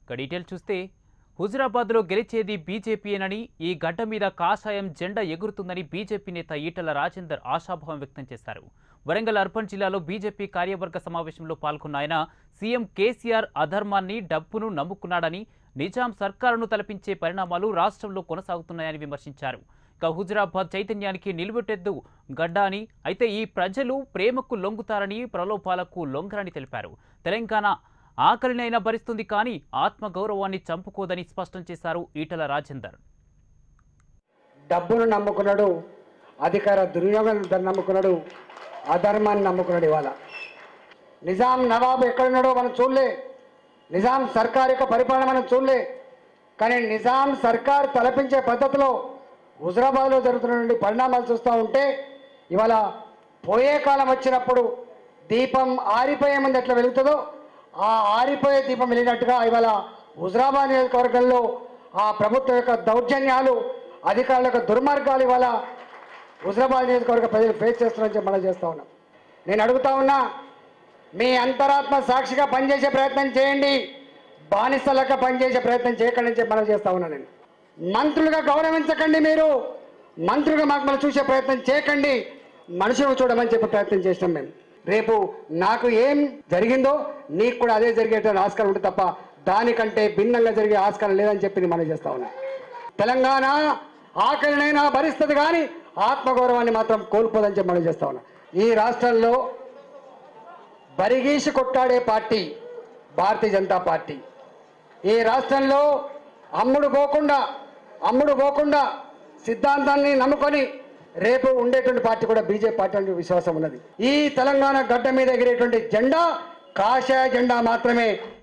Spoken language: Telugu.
ఇక డీటెయిల్ చూస్తే హుజురాబాద్లో గెలిచేది బీజేపీయేనని ఈ గడ్డ మీద కాషాయం జెండా ఎగురుతుందని బీజేపీ నేత ఈటల రాజేందర్ ఆశాభావం వ్యక్తం చేశారు వరంగల్ అర్బన్ జిల్లాలో బీజేపీ కార్యవర్గ సమావేశంలో పాల్గొన్న ఆయన సీఎం కేసీఆర్ అధర్మాన్ని డబ్బును నమ్ముకున్నాడని నిజాం సర్కారును తలపించే పరిణామాలు రాష్ట్రంలో కొనసాగుతున్నాయని విమర్శించారు ఇక హుజురాబాద్ చైతన్యానికి నిలువెట్టెద్దు గడ్డ అని అయితే ఈ ప్రజలు ప్రేమకు లొంగుతారని ప్రలోభాలకు లొంగరని తెలిపారు తెలంగాణ ఆకలినైనా భరిస్తుంది కానీ ఆత్మగౌరవాన్ని చంపుకోదని స్పష్టం చేశారు ఈటల రాజేందర్ డబ్బును నమ్ముకున్నాడు అధికార దుర్యోగం నమ్ముకున్నాడు అధర్మాన్ని నమ్ముకున్నాడు ఇవాళ నిజాం నవాబు ఎక్కడున్నాడో మనం చూడలే నిజాం సర్కార్ యొక్క పరిపాలన మనం చూడలే కానీ నిజాం సర్కార్ తలపించే పద్ధతిలో హుజరాబాద్లో జరుగుతున్నటువంటి పరిణామాలు చూస్తూ ఉంటే ఇవాళ పోయే కాలం వచ్చినప్పుడు దీపం ఆరిపోయే ముందు ఎట్లా వెలుగుతుందో ఆ ఆరిపోయే దీపం వెలిగినట్టుగా ఇవాళ హుజరాబాద్ నియోజకవర్గంలో ఆ ప్రభుత్వం యొక్క దౌర్జన్యాలు అధికారుల యొక్క దుర్మార్గాలు ఇవాళ హుజరాబాద్ నియోజకవర్గ ప్రజలు ఫేస్ చేస్తున్నారని చెప్పి మనం చేస్తా ఉన్నాం నేను అడుగుతా ఉన్నా మీ అంతరాత్మ సాక్షిగా పనిచేసే ప్రయత్నం చేయండి బానిసలుగా పనిచేసే ప్రయత్నం చేయకండి అని చెప్పి మనం చేస్తా ఉన్నా నేను మంత్రులుగా గౌరవించకండి మీరు మంత్రులుగా మాకు మనం చూసే ప్రయత్నం చేయకండి మనుషులను చూడమని చెప్పి ప్రయత్నం చేసినాం మేము రేపు నాకు ఏం జరిగిందో నీకు కూడా అదే జరిగేటువంటి ఆస్కారం ఉంటుంది తప్ప దానికంటే భిన్నంగా జరిగే ఆస్కారం లేదని చెప్పి మనం చేస్తా ఉన్నాం తెలంగాణ ఆకలినైనా భరిస్తుంది కానీ ఆత్మగౌరవాన్ని మాత్రం కోల్పోదని చెప్పి మనం చేస్తా ఉన్నాం ఈ రాష్ట్రంలో బరిగీసి కొట్టాడే పార్టీ భారతీయ జనతా పార్టీ ఈ రాష్ట్రంలో అమ్ముడు పోకుండా అమ్ముడు పోకుండా సిద్ధాంతాన్ని నమ్ముకొని రేపు ఉండేటువంటి పార్టీ కూడా బీజేపీ పార్టీ అనే విశ్వాసం ఉన్నది ఈ తెలంగాణ గడ్డ మీద ఎగిరేటువంటి జెండా కాషాయ జెండా మాత్రమే